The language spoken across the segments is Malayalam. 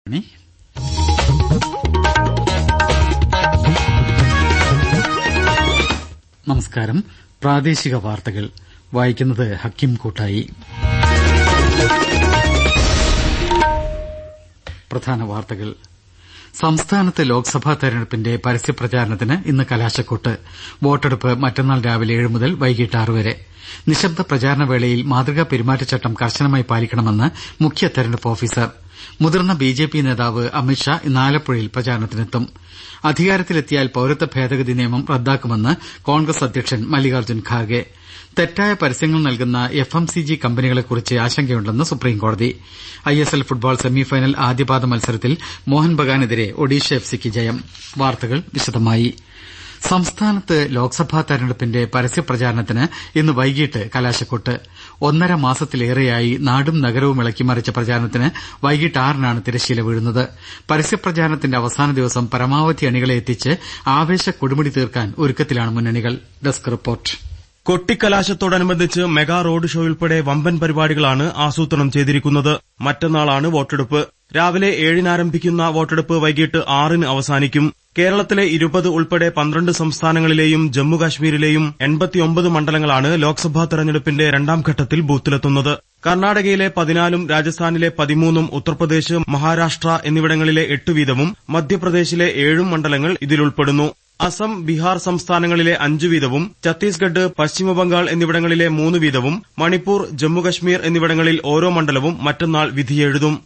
മണി നമസ്കാരം പ്രാദേശിക വാർത്തകൾ വായിക്കുന്നത് ഹക്കിം കൂട്ടായി പ്രധാന വാർത്തകൾ സംസ്ഥാനത്ത് ലോക്സഭാ തെരഞ്ഞെടുപ്പിന്റെ പരസ്യപ്രചാരണത്തിന് ഇന്ന് കലാശക്കൊട്ട് വോട്ടെടുപ്പ് മറ്റന്നാൾ രാവിലെ ഏഴ് മുതൽ വൈകിട്ട് ആറ് വരെ നിശബ്ദ പ്രചാരണവേളയിൽ മാതൃകാ പെരുമാറ്റച്ചട്ടം കർശനമായി പാലിക്കണമെന്ന് മുഖ്യ തെരഞ്ഞെടുപ്പ് ഓഫീസർ മുതിർന്ന ബിജെപി നേതാവ് അമിത്ഷാ ഇന്ന് ആലപ്പുഴയിൽ പ്രചാരണത്തിനെത്തും അധികാരത്തിലെത്തിയാൽ പൌരത്വ ഭേദഗതി നിയമം റദ്ദാക്കുമെന്ന് കോൺഗ്രസ് അധ്യക്ഷൻ മല്ലികാർജ്ജുൻ ഖാർഗെ തെറ്റായ പരസ്യങ്ങൾ നൽകുന്ന എഫ് എം സി ജി കമ്പനികളെക്കുറിച്ച് ആശങ്കയുണ്ടെന്ന് സുപ്രീംകോടതി I S L football semifinal ആദ്യപാദ മത്സരത്തിൽ മോഹൻ ബഗാനെതിരെ ഒഡീഷ എഫ് സിക്ക് ജയം വാർത്തകൾ വിശദമായി സംസ്ഥാനത്ത് ലോക്സഭാ തെരഞ്ഞെടുപ്പിന്റെ പരസ്യപ്രചാരണത്തിന് ഇന്ന് വൈകിട്ട് കലാശക്കൊട്ട് ഒന്നര മാസത്തിലേറെയായി നാടും നഗരവും ഇളക്കിമറിച്ച പ്രചാരണത്തിന് വൈകിട്ട് ആറിനാണ് തിരശ്ശീല വീഴുന്നത് പരസ്യപ്രചാരണത്തിന്റെ അവസാന ദിവസം പരമാവധി അണികളെ എത്തിച്ച് ആവേശ കൊടുമുടി തീർക്കാൻ ഒരുക്കത്തിലാണ് മുന്നണികൾ ഡെസ്ക് റിപ്പോർട്ട് കൊട്ടിക്കലാശത്തോടനുബന്ധിച്ച് മെഗാ റോഡ് ഷോ ഉൾപ്പെടെ വമ്പൻ പരിപാടികളാണ് ആസൂത്രണം ചെയ്തിരിക്കുന്നത് മറ്റന്നാളാണ് വോട്ടെടുപ്പ് രാവിലെ ഏഴിന് ആരംഭിക്കുന്ന വോട്ടെടുപ്പ് വൈകിട്ട് ആറിന് അവസാനിക്കും കേരളത്തിലെ ഇരുപത് ഉൾപ്പെടെ പന്ത്രണ്ട് സംസ്ഥാനങ്ങളിലെയും ജമ്മുകാശ്മീരിലെയും എൺപത്തിയൊമ്പത് മണ്ഡലങ്ങളാണ് ലോക്സഭാ തെരഞ്ഞെടുപ്പിന്റെ രണ്ടാം ഘട്ടത്തിൽ ബൂത്തിലെത്തുന്നത് കർണാടകയിലെ പതിനാലും രാജസ്ഥാനിലെ പതിമൂന്നും ഉത്തർപ്രദേശ് മഹാരാഷ്ട്ര എന്നിവിടങ്ങളിലെ എട്ട് വീതവും മധ്യപ്രദേശിലെ ഏഴും മണ്ഡലങ്ങൾ ഇതിലുൾപ്പെടുന്നു അസം ബീഹാർ സംസ്ഥാനങ്ങളിലെ അഞ്ചു വീതവും ഛത്തീസ്ഗഡ് പശ്ചിമബംഗാൾ എന്നിവിടങ്ങളിലെ മൂന്ന് വീതവും മണിപ്പൂർ ജമ്മുകശ്മീർ എന്നിവിടങ്ങളിൽ ഓരോ മണ്ഡലവും മറ്റന്നാൾ വിധിയെഴുതും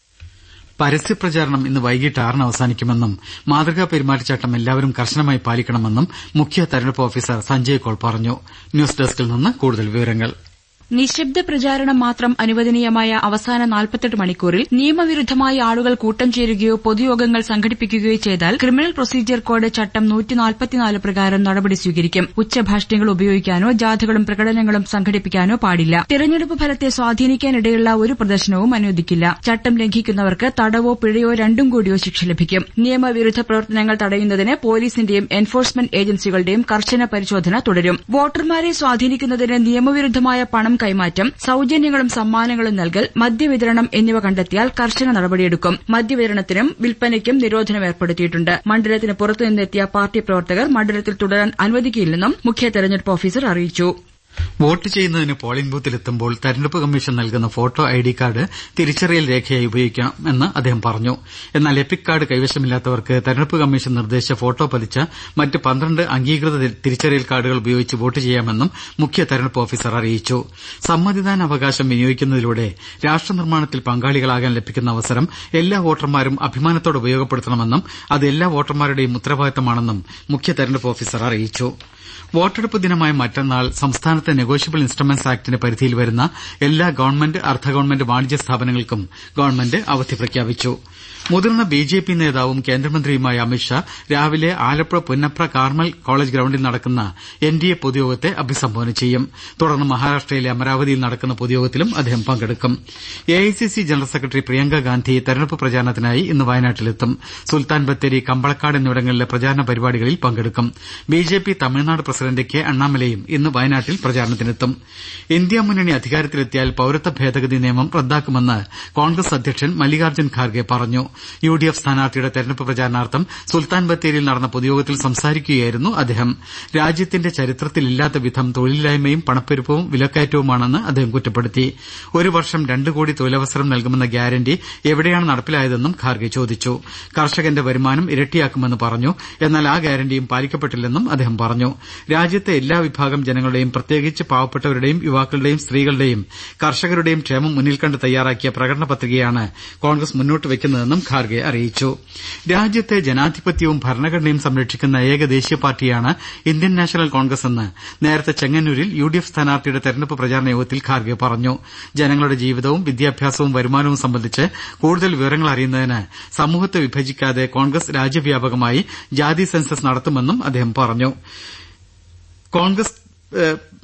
പരസ്യപ്രചാരണം ഇന്ന് വൈകിട്ട് ആറിന് അവസാനിക്കുമെന്നും മാതൃകാ പെരുമാറ്റച്ചട്ടം എല്ലാവരും കർശനമായി പാലിക്കണമെന്നും മുഖ്യ തെരഞ്ഞെടുപ്പ് ഓഫീസർ സഞ്ജയ് കൌൾ പറഞ്ഞു ന്യൂസ് ഡെസ്കിൽ നിന്ന് കൂടുതൽ വിവരങ്ങൾ നിശബ്ദ പ്രചാരണം മാത്രം അനുവദനീയമായ അവസാന നാൽപ്പത്തെട്ട് മണിക്കൂറിൽ നിയമവിരുദ്ധമായി ആളുകൾ കൂട്ടം ചേരുകയോ പൊതുയോഗങ്ങൾ സംഘടിപ്പിക്കുകയോ ചെയ്താൽ ക്രിമിനൽ പ്രൊസീജിയർ കോഡ് ചട്ടം പ്രകാരം നടപടി സ്വീകരിക്കും ഉച്ചഭാഷിണികൾ ഉപയോഗിക്കാനോ ജാഥകളും പ്രകടനങ്ങളും സംഘടിപ്പിക്കാനോ പാടില്ല തിരഞ്ഞെടുപ്പ് ഫലത്തെ സ്വാധീനിക്കാനിടയുള്ള ഒരു പ്രദർശനവും അനുവദിക്കില്ല ചട്ടം ലംഘിക്കുന്നവർക്ക് തടവോ പിഴയോ രണ്ടും കൂടിയോ ശിക്ഷ ലഭിക്കും നിയമവിരുദ്ധ പ്രവർത്തനങ്ങൾ തടയുന്നതിന് പോലീസിന്റെയും എൻഫോഴ്സ്മെന്റ് ഏജൻസികളുടെയും കർശന പരിശോധന തുടരും വോട്ടർമാരെ സ്വാധീനിക്കുന്നതിന് നിയമവിരുദ്ധമായ പണം കൈമാറ്റം സൌജന്യങ്ങളും സമ്മാനങ്ങളും നൽകൽ മദ്യവിതരണം എന്നിവ കണ്ടെത്തിയാൽ കർശന നടപടിയെടുക്കും മദ്യവിതരണത്തിനും വിൽപ്പനയ്ക്കും നിരോധനം ഏർപ്പെടുത്തിയിട്ടുണ്ട് മണ്ഡലത്തിന് പുറത്തുനിന്നെത്തിയ പാർട്ടി പ്രവർത്തകർ മണ്ഡലത്തിൽ തുടരാൻ അനുവദിക്കില്ലെന്നും മുഖ്യ തെരഞ്ഞെടുപ്പ് ഓഫീസർ അറിയിച്ചു വോട്ട് ചെയ്യുന്നതിന് പോളിംഗ് ബൂത്തിലെത്തുമ്പോൾ തെരഞ്ഞെടുപ്പ് കമ്മീഷൻ നൽകുന്ന ഫോട്ടോ ഐ ഡി കാർഡ് തിരിച്ചറിയൽ രേഖയായി ഉപയോഗിക്കാമെന്ന് അദ്ദേഹം പറഞ്ഞു എന്നാൽ എപ്പിക് കാർഡ് കൈവശമില്ലാത്തവർക്ക് തെരഞ്ഞെടുപ്പ് കമ്മീഷൻ നിർദ്ദേശിച്ച ഫോട്ടോ പതിച്ച മറ്റ് പന്ത്രണ്ട് അംഗീകൃത തിരിച്ചറിയൽ കാർഡുകൾ ഉപയോഗിച്ച് വോട്ട് ചെയ്യാമെന്നും മുഖ്യ തെരഞ്ഞെടുപ്പ് ഓഫീസർ അറിയിച്ചു സമ്മതിദാനാവകാശം വിനിയോഗിക്കുന്നതിലൂടെ രാഷ്ട്രനിർമ്മാണത്തിൽ പങ്കാളികളാകാൻ ലഭിക്കുന്ന അവസരം എല്ലാ വോട്ടർമാരും അഭിമാനത്തോടെ ഉപയോഗപ്പെടുത്തണമെന്നും അത് എല്ലാ വോട്ടർമാരുടെയും ഉത്തരവാദിത്തമാണെന്നും മുഖ്യ തെരഞ്ഞെടുപ്പ് ഓഫീസർ അറിയിച്ചു വോട്ടെടുപ്പ് ദിനമായ മറ്റന്നാൾ സംസ്ഥാനത്തെ നെഗോഷ്യബിൾ ഇൻസ്ട്രുമെന്റ്സ് ആക്ടിന്റെ പരിധിയിൽ വരുന്ന എല്ലാ ഗവൺമെന്റ് അർദ്ധ ഗവൺമെന്റ് വാണിജ്യ സ്ഥാപനങ്ങൾക്കും ഗവൺമെന്റ് അവധി പ്രഖ്യാപിച്ചു മുതിർന്ന ബിജെപി നേതാവും കേന്ദ്രമന്ത്രിയുമായ അമിത്ഷാ രാവിലെ ആലപ്പുഴ പുന്നപ്ര കാർമൽ കോളേജ് ഗ്രൌണ്ടിൽ നടക്കുന്ന എൻഡിഎ പൊതുയോഗത്തെ അഭിസംബോധന ചെയ്യും തുടർന്ന് മഹാരാഷ്ട്രയിലെ അമരാവതിയിൽ നടക്കുന്ന പൊതുയോഗത്തിലും അദ്ദേഹം പങ്കെടുക്കും AICC general secretary Priyanka Gandhi തെരഞ്ഞെടുപ്പ് പ്രചാരണത്തിനായി ഇന്ന് വയനാട്ടിലെത്തും സുൽത്താൻ ബത്തേരി കമ്പളക്കാട് എന്നിവിടങ്ങളിലെ പ്രചാരണ പരിപാടികളിൽ പങ്കെടുക്കും ബിജെപി തമിഴ്നാട് പ്രസിഡന്റ് കെ അണ്ണാമലയും ഇന്ന് വയനാട്ടിൽ പ്രചാരണത്തിനെത്തും ഇന്ത്യ മുന്നണി അധികാരത്തിലെത്തിയാൽ പൌരത്വ ഭേദഗതി നിയമം റദ്ദാക്കുമെന്ന് കോൺഗ്രസ് അധ്യക്ഷൻ മല്ലികാർജ്ജുൻ ഖാർഗെ പറഞ്ഞു യു ഡി എഫ് സ്ഥാനാർത്ഥിയുടെ തെരഞ്ഞെടുപ്പ് പ്രചാരണാർത്ഥം സുൽത്താൻ ബത്തേരിയിൽ നടന്ന പൊതുയോഗത്തിൽ സംസാരിക്കുകയായിരുന്നു അദ്ദേഹം രാജ്യത്തിന്റെ ചരിത്രത്തിലില്ലാത്ത വിധം തൊഴിലില്ലായ്മയും പണപ്പെരുപ്പവും വിലക്കയറ്റവുമാണെന്ന് അദ്ദേഹം കുറ്റപ്പെടുത്തി ഒരു വർഷം രണ്ട് കോടി തൊഴിലവസരം നൽകുമെന്ന ഗ്യാരണ്ടി എവിടെയാണ് നടപ്പിലായതെന്നും ഖാർഗെ ചോദിച്ചു കർഷകന്റെ വരുമാനം ഇരട്ടിയാക്കുമെന്ന് പറഞ്ഞു എന്നാൽ ആ ഗ്യാരണ്ടിയും പാലിക്കപ്പെട്ടില്ലെന്നും അദ്ദേഹം പറഞ്ഞു രാജ്യത്തെ എല്ലാ വിഭാഗം ജനങ്ങളുടെയും പ്രത്യേകിച്ച് പാവപ്പെട്ടവരുടെയും യുവാക്കളുടെയും സ്ത്രീകളുടെയും കർഷകരുടെയും ക്ഷേമം മുന്നിൽ കണ്ട് തയ്യാറാക്കിയ പ്രകടന പത്രികയാണ് കോൺഗ്രസ് മുന്നോട്ട് വയ്ക്കുന്നതെന്നും ഖാർഗെ അറിയിച്ചു രാജ്യത്തെ ജനാധിപത്യവും ഭരണഘടനയും സംരക്ഷിക്കുന്ന ഏക ദേശീയ പാർട്ടിയാണ് ഇന്ത്യൻ നാഷണൽ കോൺഗ്രസ് എന്ന് നേരത്തെ ചെങ്ങന്നൂരിൽ യു ഡി എഫ് സ്ഥാനാർത്ഥിയുടെ തെരഞ്ഞെടുപ്പ് പ്രചാരണ യോഗത്തിൽ ഖാർഗെ പറഞ്ഞു ജനങ്ങളുടെ ജീവിതവും വിദ്യാഭ്യാസവും വരുമാനവും സംബന്ധിച്ച് കൂടുതൽ വിവരങ്ങൾ അറിയുന്നതിന് സമൂഹത്തെ വിഭജിക്കാതെ കോൺഗ്രസ് രാജ്യവ്യാപകമായി ജാതി സെൻസസ് നടത്തുമെന്നും അദ്ദേഹം പറഞ്ഞു കോൺഗ്രസ്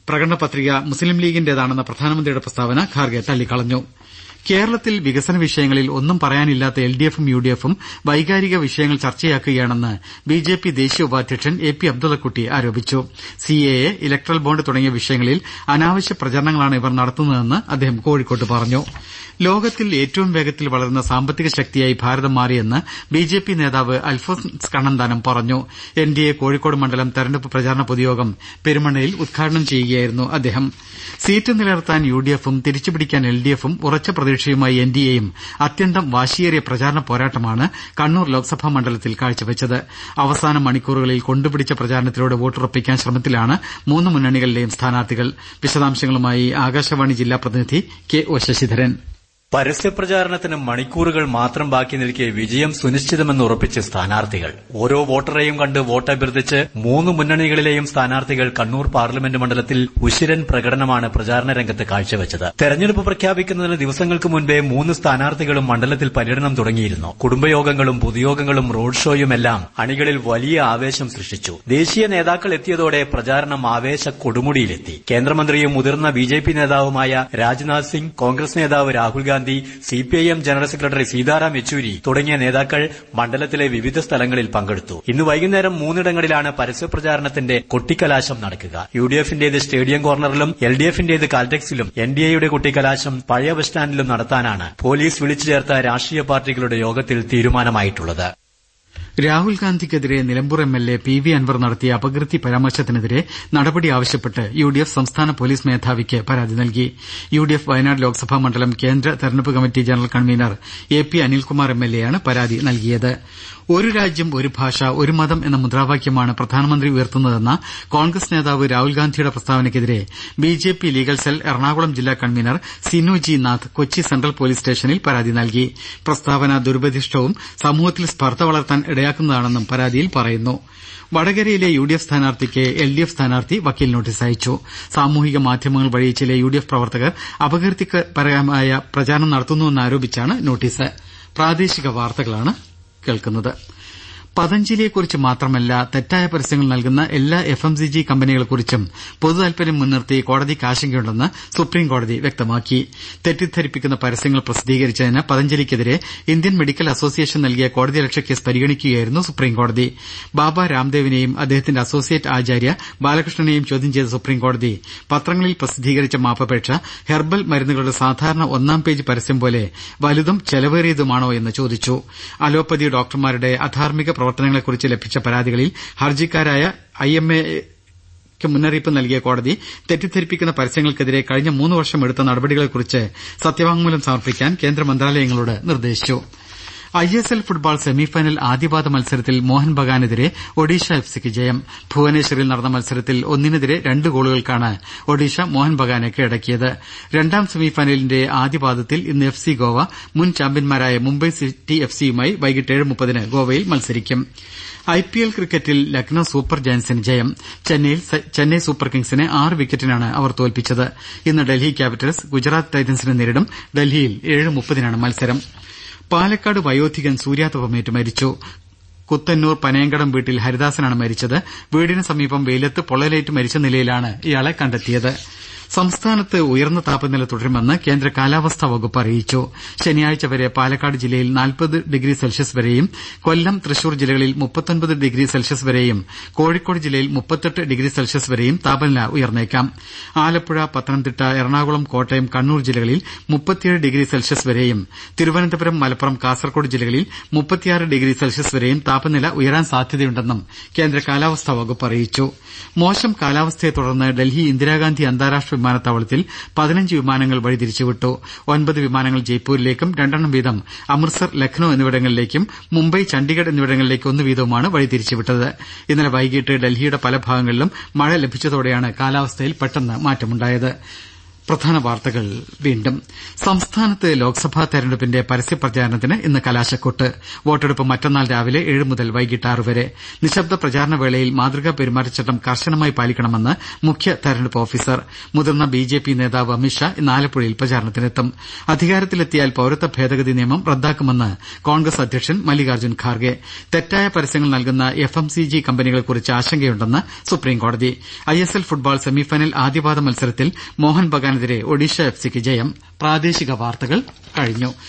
പ്രകടന പത്രിക മുസ്ലിം ലീഗിന്റേതാണെന്ന പ്രധാനമന്ത്രിയുടെ പ്രസ്താവന ഖാർഗെ തള്ളിക്കളഞ്ഞു കേരളത്തിൽ വികസന വിഷയങ്ങളിൽ ഒന്നും പറയാനില്ലാത്ത എൽ ഡി എഫും യു ഡി എഫും വൈകാരിക വിഷയങ്ങൾ ചർച്ചയാക്കുകയാണെന്ന് ബി ജെ പി ദേശീയ ഉപാധ്യക്ഷൻ എ പി അബ്ദുള്ളക്കുട്ടി ആരോപിച്ചു C A A electoral bond തുടങ്ങിയ വിഷയങ്ങളിൽ അനാവശ്യ പ്രചരണങ്ങളാണ് ഇവർ നടത്തുന്നതെന്ന് അദ്ദേഹം കോഴിക്കോട്ട് പറഞ്ഞു ലോകത്തിൽ ഏറ്റവും വേഗത്തിൽ വളരുന്ന സാമ്പത്തിക ശക്തിയായി ഭാരതം മാറിയെന്ന് ബി ജെ പി നേതാവ് അൽഫോൻസ് കണ്ണന്താനം പറഞ്ഞു എൻ ഡി എ കോഴിക്കോട് മണ്ഡലം തെരഞ്ഞെടുപ്പ് പ്രചാരണ പൊതുയോഗം പെരുമണ്ണയിൽ ഉദ്ഘാടനം ചെയ്യുകയായിരുന്നു അദ്ദേഹം സീറ്റ് നിലനിർത്താൻ യു ഡി എഫും തിരിച്ചുപിടിക്കാൻ എൽ ഡി എഫും ഉറച്ച പ്രതീക്ഷയുമായി എൻ ഡി എയും അത്യന്തം വാശിയേറിയ പ്രചാരണ പോരാട്ടമാണ് കണ്ണൂർ ലോക്സഭാ മണ്ഡലത്തിൽ കാഴ്ചവെച്ചത് അവസാന മണിക്കൂറുകളിൽ കൊണ്ടുപിടിച്ച പ്രചാരണത്തിലൂടെ വോട്ടുറപ്പിക്കാൻ ശ്രമത്തിലാണ് മൂന്ന് മുന്നണികളിലെയും സ്ഥാനാർത്ഥികൾ വിശദാംശങ്ങളുമായി ആകാശവാണി ജില്ലാ പ്രതിനിധി കെ ഒ ശശിധരൻ പരസ്യപ്രചാരണത്തിന് മണിക്കൂറുകൾ മാത്രം ബാക്കി നിൽക്കെ വിജയം സുനിശ്ചിതമെന്ന് ഉറപ്പിച്ച് സ്ഥാനാർത്ഥികൾ ഓരോ വോട്ടറെയും കണ്ട് വോട്ടഭ്യർത്ഥിച്ച് മൂന്ന് മുന്നണികളിലെയും സ്ഥാനാർത്ഥികൾ കണ്ണൂർ പാർലമെന്റ് മണ്ഡലത്തിൽ ഉശിരൻ പ്രകടനമാണ് പ്രചാരണ രംഗത്ത് കാഴ്ചവെച്ചത് തെരഞ്ഞെടുപ്പ് പ്രഖ്യാപിക്കുന്നതിന് ദിവസങ്ങൾക്ക് മുൻപേ മൂന്ന് സ്ഥാനാർത്ഥികളും മണ്ഡലത്തിൽ പര്യടനം തുടങ്ങിയിരുന്നു കുടുംബയോഗങ്ങളും പൊതുയോഗങ്ങളും റോഡ് ഷോയുമെല്ലാം അണികളിൽ വലിയ ആവേശം സൃഷ്ടിച്ചു ദേശീയ നേതാക്കൾ എത്തിയതോടെ പ്രചാരണം ആവേശ കൊടുമുടിയിലെത്തി കേന്ദ്രമന്ത്രിയും മുതിർന്ന ബി ജെ പി നേതാവുമായ രാജ്നാഥ് സിംഗ് കോൺഗ്രസ് നേതാവ് Rahul Gandhi CPIM general secretary Sitaram Yechury തുടങ്ങിയ നേതാക്കൾ മണ്ഡലത്തിലെ വിവിധ സ്ഥലങ്ങളിൽ പങ്കെടുത്തു ഇന്ന് വൈകുന്നേരം മൂന്നിടങ്ങളിലാണ് പരസ്യപ്രചാരണത്തിന്റെ കൊട്ടിക്കലാശം നടക്കുക യു ഡി എഫിന്റേത് സ്റ്റേഡിയം കോർണറിലും എൽ ഡി എഫിന്റേത് കാൽടെക്സിലും എൻ ഡി എയുടെ കൊട്ടിക്കലാശം പഴയ ബസ് സ്റ്റാൻഡിലും നടത്താനാണ് പോലീസ് വിളിച്ചു ചേർത്ത രാഷ്ട്രീയ പാർട്ടികളുടെ യോഗത്തിൽ തീരുമാനമായിട്ടുള്ളത് രാഹുൽ ഗാന്ധിക്കെതിരെ Nilambur M L A P V Anvar നടത്തിയ അപകീർത്തി പരാമർശത്തിനെതിരെ നടപടി ആവശ്യപ്പെട്ട് യു ഡി എഫ് സംസ്ഥാന പോലീസ് മേധാവിക്ക് പരാതി നൽകി U D F Wayanad Lok Sabha മണ്ഡലം കേന്ദ്ര തെരഞ്ഞെടുപ്പ് committee general convener A P Anilkumar M L എയാണ് പരാതി നൽകിയത് ഒരു രാജ്യം ഒരു ഭാഷ ഒരു മതം എന്ന മുദ്രാവാക്യമാണ് പ്രധാനമന്ത്രി ഉയർത്തുന്നതെന്ന കോൺഗ്രസ് നേതാവ് രാഹുൽ ഗാന്ധിയുടെ പ്രസ്താവനയ്ക്കെതിരെ B J P legal cell Ernakulam ജില്ലാ convener Sinu G Nath Kochi central police സ്റ്റേഷനിൽ പരാതി നൽകി പ്രസ്താവന ദുരുപദിഷ്ടവും സമൂഹത്തിൽ സ്പർദ്ധ വളർത്താൻ ഇടയാക്കുന്നതാണെന്നും പരാതിയിൽ പറയുന്നു വടകരയിലെ യു ഡി എഫ് സ്ഥാനാർത്ഥിക്ക് എൽ ഡി എഫ് സ്ഥാനാർത്ഥി വക്കീൽ നോട്ടീസ് അയച്ചു സാമൂഹിക മാധ്യമങ്ങൾ വഴി ചില യു ഡി എഫ് പ്രവർത്തകർ അപകീർത്തിപരമായ പ്രചാരണം നടത്തുന്നുവെന്നാരോപിച്ചാണ് നോട്ടീസ് പ്രാദേശിക വാർത്തകളാണ് കേൾക്കുന്നത് പതഞ്ജലിയെക്കുറിച്ച് മാത്രമല്ല തെറ്റായ പരസ്യങ്ങൾ നൽകുന്ന എല്ലാ എഫ് എം സി ജി കമ്പനികളെക്കുറിച്ചും പൊതുതാൽപര്യം മുൻനിർത്തി കോടതിക്ക് ആശങ്കയുണ്ടെന്ന് സുപ്രീംകോടതി വ്യക്തമാക്കി തെറ്റിദ്ധരിപ്പിക്കുന്ന പരസ്യങ്ങൾ പ്രസിദ്ധീകരിച്ചതിന് പതഞ്ജലിക്കെതിരെ ഇന്ത്യൻ മെഡിക്കൽ അസോസിയേഷൻ നൽകിയ കോടതിയലക്ഷ്യ കേസ് പരിഗണിക്കുകയായിരുന്നു സുപ്രീംകോടതി ബാബ രാംദേവിനെയും അദ്ദേഹത്തിന്റെ അസോസിയേറ്റ് ആചാര്യ ബാലകൃഷ്ണനെയും ചോദ്യം ചെയ്ത സുപ്രീംകോടതി പത്രങ്ങളിൽ പ്രസിദ്ധീകരിച്ച മാപ്പപേക്ഷ ഹെർബൽ മരുന്നുകളുടെ സാധാരണ ഒന്നാം പേജ് പരസ്യം പോലെ വലുതും ചെലവേറിയതുമാണോ എന്ന് ചോദിച്ചു അലോപ്പതി ഡോക്ടർമാരുടെ അധാർമിക പ്രവർത്തനങ്ങളെക്കുറിച്ച് ലഭിച്ച പരാതികളിൽ ഹർജിക്കാരായ ഐ എം എ ക്ക് മുന്നറിയിപ്പ് നൽകിയ കോടതി തെറ്റിദ്ധരിപ്പിക്കുന്ന പരസ്യങ്ങൾക്കെതിരെ കഴിഞ്ഞ മൂന്ന് വർഷം എടുത്ത നടപടികളെക്കുറിച്ച് സത്യവാങ്മൂലം സമർപ്പിക്കാൻ കേന്ദ്ര മന്ത്രാലയങ്ങളോട് നിർദ്ദേശിച്ചു I S L football semifinal ആദ്യപാദ മത്സരത്തിൽ മോഹൻ ബഗാനെതിരെ ഒഡീഷ എഫ് സിക്ക് ജയം ഭുവനേശ്വറിൽ നടന്ന മത്സരത്തിൽ ഒന്നിനെതിരെ രണ്ട് ഗോളുകൾക്കാണ് ഒഡീഷ മോഹൻ ബഗാനെ കീഴടക്കിയത് രണ്ടാം സെമിഫൈനലിന്റെ ആദ്യപാദത്തിൽ ഇന്ന് എഫ് സി ഗോവ മുൻ ചാമ്പ്യന്മാരായ മുംബൈ സിറ്റി എഫ് സിയുമായി വൈകിട്ട് ഏഴ് മുപ്പതിന് ഗോവയിൽ മത്സരിക്കും ഐ പി എൽ ക്രിക്കറ്റിൽ ലക്നൌ സൂപ്പർ ജയന്റ്സിന് ജയം ചെന്നൈയിൽ ചെന്നൈ സൂപ്പർ കിങ്സിനെ ആറ് വിക്കറ്റിനാണ് അവർ തോൽപ്പിച്ചത് ഇന്ന് ഡൽഹി ക്യാപിറ്റൽസ് ഗുജറാത്ത് ടൈറ്റൻസിനെ നേരിടും ഡൽഹിയിൽ ഏഴ് മുപ്പതിനാണ് മത്സരം പാലക്കാട് വയോധികൻ സൂര്യാതപമേറ്റ് മരിച്ചു കുത്തന്നൂർ പനയങ്കടം വീട്ടിൽ ഹരിദാസനാണ് മരിച്ചത് വീടിന് സമീപം വെയിലത്ത് പൊള്ളലേറ്റ് മരിച്ച നിലയിലാണ് ഇയാളെ കണ്ടെത്തിയത് സംസ്ഥാനത്ത് ഉയർന്ന താപനില തുടരുമെന്ന് കേന്ദ്ര കാലാവസ്ഥാ വകുപ്പ് അറിയിച്ചു ശനിയാഴ്ച വരെ പാലക്കാട് ജില്ലയിൽ നാൽപ്പത് ഡിഗ്രി സെൽഷ്യസ് വരെയും കൊല്ലം തൃശൂർ ജില്ലകളിൽ മുപ്പത്തൊൻപത് ഡിഗ്രി സെൽഷ്യസ് വരെയും കോഴിക്കോട് ജില്ലയിൽ മുപ്പത്തെട്ട് ഡിഗ്രി സെൽഷ്യസ് വരെയും താപനില ഉയർന്നേക്കാം ആലപ്പുഴ പത്തനംതിട്ട എറണാകുളം കോട്ടയം കണ്ണൂർ ജില്ലകളിൽ മുപ്പത്തിയേഴ് ഡിഗ്രി സെൽഷ്യസ് വരെയും തിരുവനന്തപുരം മലപ്പുറം കാസർകോട് ജില്ലകളിൽ മുപ്പത്തിയാറ് ഡിഗ്രി സെൽഷ്യസ് വരെയും താപനില ഉയരാൻ സാധ്യതയുണ്ടെന്നും കേന്ദ്ര കാലാവസ്ഥാ വകുപ്പ് അറിയിച്ചു മോശം കാലാവസ്ഥയെ തുടർന്ന് ഡൽഹി ഇന്ദിരാഗാന്ധി അന്താരാഷ്ട്ര വിമാനത്താവളത്തിൽ പതിനഞ്ച് വിമാനങ്ങൾ വഴിതിരിച്ചുവിട്ടു ഒൻപത് വിമാനങ്ങൾ ജയ്പൂരിലേക്കും രണ്ടെണ്ണം വീതം അമൃത്സർ ലക്നൌ എന്നിവിടങ്ങളിലേക്കും മുംബൈ ചണ്ഡിഗഡ് എന്നിവിടങ്ങളിലേക്ക് ഒന്ന് വീതവുമാണ് വഴിതിരിച്ചുവിട്ടത് ഇന്നലെ വൈകിട്ട് ഡൽഹിയുടെ പല ഭാഗങ്ങളിലും മഴ ലഭിച്ചതോടെയാണ് കാലാവസ്ഥയിൽ പെട്ടെന്ന് മാറ്റമുണ്ടായത് പ്രധാന വാർത്തകൾ വീണ്ടും സംസ്ഥാനത്ത് ലോക്സഭാ തെരഞ്ഞെടുപ്പിന്റെ പരസ്യപ്രചാരണത്തിന് ഇന്ന് കലാശക്കൊട്ട് വോട്ടെടുപ്പ് മറ്റന്നാൾ രാവിലെ ഏഴ് മുതൽ വൈകിട്ട് ആറ് വരെ നിശബ്ദ പ്രചാരണ വേളയിൽ മാതൃകാ പെരുമാറ്റച്ചട്ടം കർശനമായി പാലിക്കണമെന്ന് മുഖ്യ തെരഞ്ഞെടുപ്പ് ഓഫീസർ മുതിർന്ന ബി ജെ പി നേതാവ് അമിത്ഷാ ഇന്ന് ആലപ്പുഴയിൽ പ്രചാരണത്തിനെത്തും അധികാരത്തിലെത്തിയാൽ പൌരത്വ ഭേദഗതി നിയമം റദ്ദാക്കുമെന്ന് കോൺഗ്രസ് അധ്യക്ഷൻ മല്ലികാർജ്ജുൻ ഖാർഗെ തെറ്റായ പരസ്യങ്ങൾ നൽകുന്ന എഫ് എം സി ജി കമ്പനികളെക്കുറിച്ച് ആശങ്കയുണ്ടെന്ന് സുപ്രീംകോടതി I S L football semifinal ആദ്യപാദ മത്സരത്തിൽ മോഹൻ ബഗാനെതിരെ ഒഡീഷ എഫ് സിക്ക് ജയം പ്രാദേശിക വാർത്തകൾ കഴിഞ്ഞു